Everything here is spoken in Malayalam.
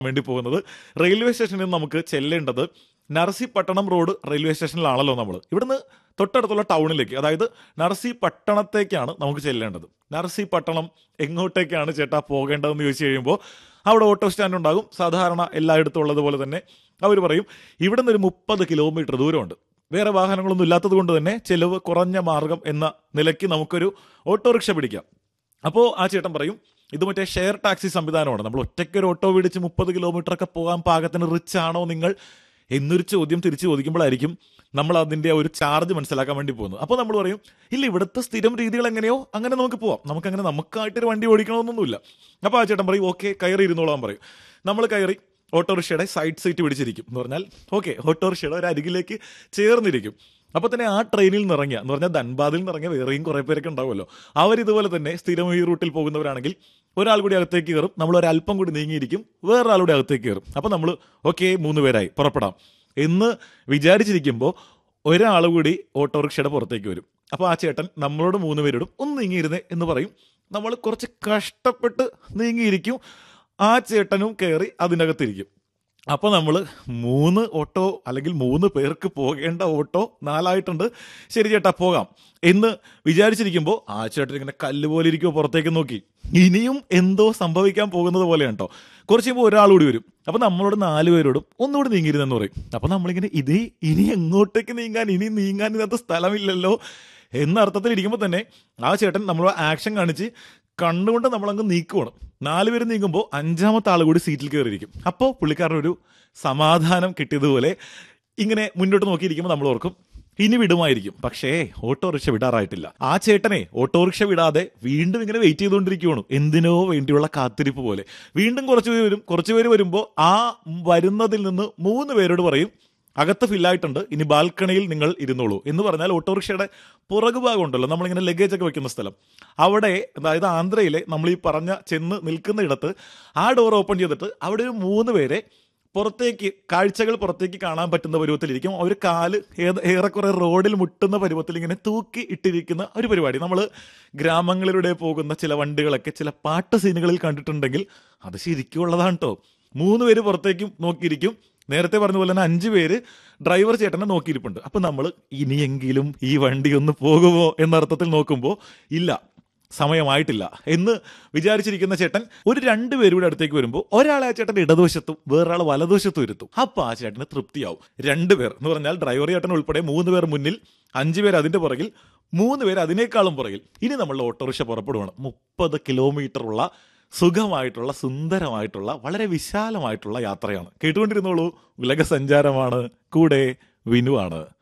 വേണ്ടി പോകുന്നത് റെയിൽവേ സ്റ്റേഷനിൽ നിന്ന് നമുക്ക് ചെല്ലേണ്ടത് നർസിപട്ടണം റോഡ് റെയിൽവേ സ്റ്റേഷനിലാണല്ലോ നമ്മൾ ഇവിടുന്ന് തൊട്ടടുത്തുള്ള ടൗണിലേക്ക് അതായത് നർസിപട്ടണത്തേക്കാണ് നമുക്ക് ചെല്ലേണ്ടത് നർസിപട്ടണം എങ്ങോട്ടേക്കാണ് ചേട്ടാ പോകേണ്ടതെന്ന് ചോദിച്ചു കഴിയുമ്പോൾ അവിടെ ഓട്ടോ സ്റ്റാൻഡ് ഉണ്ടാകും സാധാരണ എല്ലായിടത്തും ഉള്ളതുപോലെ തന്നെ അവർ പറയും ഇവിടുന്ന് ഒരു മുപ്പത് കിലോമീറ്റർ ദൂരമുണ്ട് വേറെ വാഹനങ്ങളൊന്നും ഇല്ലാത്തത് കൊണ്ട് തന്നെ ചെലവ് കുറഞ്ഞ മാർഗം എന്ന നിലയ്ക്ക് നമുക്കൊരു ഓട്ടോറിക്ഷ പിടിക്കാം അപ്പോൾ ആ ചേട്ടൻ പറയും ഇത് മറ്റേ ഷെയർ ടാക്സി സംവിധാനമാണ് നമ്മൾ ഒറ്റയ്ക്ക് ഒരു ഓട്ടോ പിടിച്ച് മുപ്പത് കിലോമീറ്റർ ഒക്കെ പോകാൻ പാകത്തിന് റിച്ച് ആണോ നിങ്ങൾ എന്നൊരു ചോദ്യം തിരിച്ചു ചോദിക്കുമ്പോഴായിരിക്കും നമ്മൾ അതിന്റെ ആ ഒരു ചാർജ് മനസ്സിലാക്കാൻ വേണ്ടി പോകുന്നത് അപ്പോൾ നമ്മൾ പറയും ഇല്ല ഇവിടുത്തെ സ്ഥിരം രീതികൾ എങ്ങനെയോ അങ്ങനെ നമുക്ക് പോവാം നമുക്കങ്ങനെ നമുക്കായിട്ടൊരു വണ്ടി ഓടിക്കണമെന്നൊന്നുമില്ല അപ്പോൾ ആ ചേട്ടൻ പറയും ഓക്കെ കയറി ഇരുന്നോളാൻ പറയും നമ്മൾ കയറി ഓട്ടോറിക്ഷയുടെ സൈഡ് സീറ്റ് പിടിച്ചിരിക്കും എന്ന് പറഞ്ഞാൽ ഓക്കെ ഓട്ടോറിക്ഷയുടെ ഒരു അരികിലേക്ക് ചേർന്നിരിക്കും അപ്പോൾ തന്നെ ആ ട്രെയിനിൽ നിന്ന് ഇറങ്ങിയ എന്ന് പറഞ്ഞാൽ ധൻബാദിൽ നിന്ന് ഇറങ്ങിയ വേറെയും കുറേ പേരൊക്കെ ഉണ്ടാവുമല്ലോ അവരിതുപോലെ തന്നെ സ്ഥിരം ഈ റൂട്ടിൽ പോകുന്നവരാണെങ്കിൽ ഒരാൾ കൂടി അകത്തേക്ക് കയറും നമ്മൾ ഒരു അല്പം കൂടി നീങ്ങിയിരിക്കും വേറൊരാളുടെ അകത്തേക്ക് കയറും അപ്പോൾ നമ്മൾ ഓക്കെ മൂന്ന് പേരായി പുറപ്പെടാം എന്ന് വിചാരിച്ചിരിക്കുമ്പോൾ ഒരാൾ കൂടി ഓട്ടോറിക്ഷയുടെ പുറത്തേക്ക് വരും അപ്പോൾ ആ ചേട്ടൻ നമ്മളോട് മൂന്ന് പേരോടും ഒന്ന് നീങ്ങിയിരുന്നേ എന്ന് പറയും നമ്മൾ കുറച്ച് കഷ്ടപ്പെട്ട് നീങ്ങിയിരിക്കും ആ ചേട്ടനും കയറി അതിനകത്തിരിക്കും അപ്പോൾ നമ്മൾ മൂന്ന് ഓട്ടോ അല്ലെങ്കിൽ മൂന്ന് പേർക്ക് പോകേണ്ട ഓട്ടോ നാലായിട്ടുണ്ട് ശരി ചേട്ടാ പോകാം എന്ന് വിചാരിച്ചിരിക്കുമ്പോൾ ആ ചേട്ടൻ ഇങ്ങനെ കല്ല് പോലെ ഇരിക്കുമോ പുറത്തേക്ക് നോക്കി ഇനിയും എന്തോ സംഭവിക്കാൻ പോകുന്നത് പോലെയാണ് കേട്ടോ കുറച്ച് കഴിയുമ്പോൾ ഒരാൾ കൂടി വരും അപ്പോൾ നമ്മളോട് നാല് പേരോടും ഒന്നുകൂടി നീങ്ങിയിരുന്നെന്ന് പറയും അപ്പോൾ നമ്മളിങ്ങനെ ഇത് ഇനി എങ്ങോട്ടേക്ക് നീങ്ങാൻ ഇനി നീങ്ങാൻ ഇതിനകത്ത് സ്ഥലമില്ലല്ലോ എന്ന അർത്ഥത്തിൽ ഇരിക്കുമ്പോൾ തന്നെ ആ ചേട്ടൻ നമ്മൾ ആക്ഷൻ കാണിച്ച് കണ്ണുകൊണ്ട് നമ്മളങ്ങ് നീക്കുവാണ് നാല് പേര് നീങ്ങുമ്പോൾ അഞ്ചാമത്തെ ആൾ കൂടി സീറ്റിൽ കയറിയിരിക്കും അപ്പോൾ പുള്ളിക്കാരൻ ഒരു സമാധാനം കിട്ടിയതുപോലെ ഇങ്ങനെ മുന്നോട്ട് നോക്കിയിരിക്കുമ്പോൾ നമ്മൾ ഓർക്കും ഇനി വിടുമായിരിക്കും പക്ഷേ ഓട്ടോറിക്ഷ വിടാറായിട്ടില്ല ആ ചേട്ടനെ ഓട്ടോറിക്ഷ വിടാതെ വീണ്ടും ഇങ്ങനെ വെയിറ്റ് ചെയ്തുകൊണ്ടിരിക്കുകയാണ് എന്തിനോ വേണ്ടിയുള്ള കാത്തിരിപ്പ് പോലെ വീണ്ടും കുറച്ച് പേര് വരും കുറച്ച് പേര് വരുമ്പോൾ ആ വരുന്നതിൽ നിന്ന് മൂന്ന് പേരോട് പറയും അകത്ത് ഫില്ലായിട്ടുണ്ട് ഇനി ബാൽക്കണിയിൽ നിങ്ങൾ ഇരുന്നോളൂ എന്ന് പറഞ്ഞാൽ ഓട്ടോറിക്ഷയുടെ പുറകു ഭാഗം ഉണ്ടല്ലോ നമ്മളിങ്ങനെ ലഗേജ് ഒക്കെ വെക്കുന്ന സ്ഥലം അവിടെ അതായത് ആന്ധ്രയിലെ നമ്മൾ ഈ പറഞ്ഞ ചെന്ന് നിൽക്കുന്ന ഇടത്ത് ആ ഡോർ ഓപ്പൺ ചെയ്തിട്ട് അവിടെ ഒരു മൂന്ന് പേരെ പുറത്തേക്ക് കാഴ്ചകൾ പുറത്തേക്ക് കാണാൻ പറ്റുന്ന പരുവത്തിലിരിക്കും ഒരു കാല് ഏത- ഏറെക്കുറെ റോഡിൽ മുട്ടുന്ന പരുവത്തിൽ ഇങ്ങനെ തൂക്കി ഇട്ടിരിക്കുന്ന ഒരു പരിപാടി നമ്മൾ ഗ്രാമങ്ങളിലൂടെ പോകുന്ന ചില വണ്ടികളൊക്കെ ചില പാട്ട് സീനുകളിൽ കണ്ടിട്ടുണ്ടെങ്കിൽ അത് ശരിക്കും ഉള്ളതാണ് കേട്ടോ മൂന്ന് പേര് പുറത്തേക്കും നോക്കിയിരിക്കും നേരത്തെ പറഞ്ഞ പോലെ തന്നെ അഞ്ച് പേര് ഡ്രൈവർ ചേട്ടനെ നോക്കിയിരിപ്പുണ്ട് അപ്പൊ നമ്മൾ ഇനിയെങ്കിലും ഈ വണ്ടി ഒന്ന് പോകുമോ എന്ന അർത്ഥത്തിൽ നോക്കുമ്പോൾ ഇല്ല സമയമായിട്ടില്ല എന്ന് വിചാരിച്ചിരിക്കുന്ന ചേട്ടൻ ഒരു രണ്ട് പേരുടെ അടുത്തേക്ക് വരുമ്പോൾ ഒരാളെ ആ ചേട്ടന്റെ ഇടതുവശത്തും വേറൊരാൾ വലതുവശത്തും ഇരുത്തും അപ്പൊ ആ ചേട്ടന് തൃപ്തിയാവും രണ്ട് പേർ എന്ന് പറഞ്ഞാൽ ഡ്രൈവർ ചേട്ടൻ ഉൾപ്പെടെ മൂന്ന് പേർ മുന്നിൽ അഞ്ച് പേർ അതിന്റെ പുറകിൽ മൂന്ന് പേർ അതിനേക്കാളും പുറകിൽ ഇനി നമ്മളുടെ ഓട്ടോറിക്ഷ പുറപ്പെടുവാണ് മുപ്പത് കിലോമീറ്റർ ഉള്ള സുഖമായിട്ടുള്ള സുന്ദരമായിട്ടുള്ള വളരെ വിശാലമായിട്ടുള്ള യാത്രയാണ് കേട്ടുകൊണ്ടിരുന്നോളൂ ഉലക സഞ്ചാരമാണ് കൂടെ വിനുവാണ്